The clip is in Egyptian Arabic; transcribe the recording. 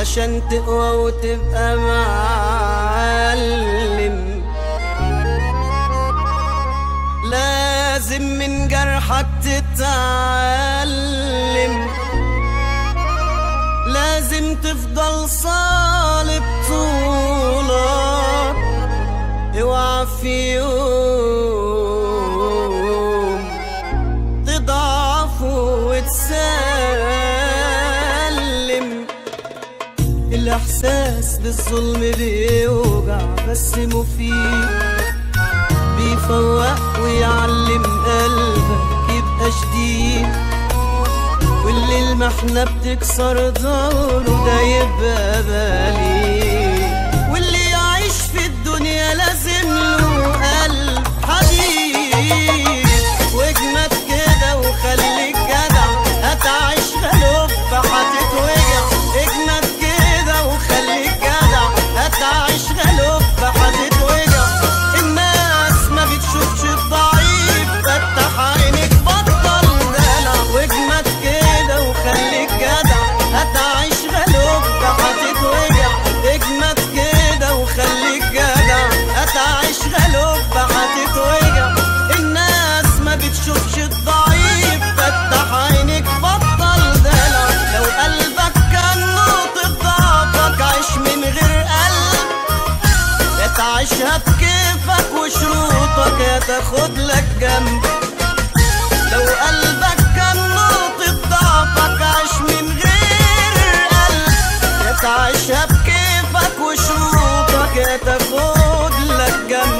عشان تقوى وتبقى معلم لازم من جرحك تتعلم لازم تفضل صالب طولك اوعى في يوم تضعف وتسلم الإحساس بالظلم بيوجع بس مفيد بيفوق ويعلم قلبك يبقى شديد واللي المحنة بتكسر ظهره ده يبقى بليد واللي يعيش في الدنيا لازم له قلب حديد واجمد كده وخليك جدع هتعيش غلوب هتتوجع اجمد كده وخليك جدع هتعيش غلوب هتتوجع الناس ما بتشوفش الضعيف فتح عينك بطل دلع واجمد كده وخليك جدع هتعيش غلوب هتتوجع اجمد كده وخليك جدع هتعيش غلوب هتتوجع الناس ما بتشوفش الضعيف فتح عينك بطل دلع لو قلبك كان نقطة ضعفك عيش من غير قلب يا تعيشها بكيفك وشروطك يا تاخد لك جنب لو قلبك كان نقطة ضعفك عيش من غير قلب يا تعيشها بكيفك وشروطك يا تاخد لك جنب